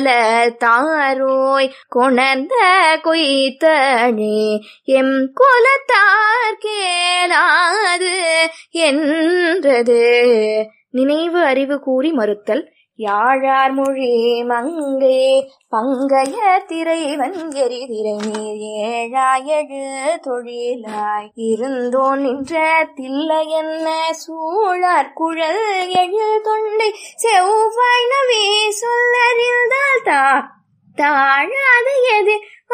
தாரோய் கொணர்ந்த கொய்த்தனே M குலத்தார் கேளாது என்றது நினைவு அறிவு கூறி மறுத்தல் யாழார் மொழி மங்கை பங்கைய திரைவன் எரிதிரை நீர் ஏழாயழு தொழிலாய் இருந்தோன் நின்ற தில்லை என்ன சூழார் குழல் எழு தொண்டை செவ்வாய் நவி சொல்லறிந்தால் தா தாழாது எது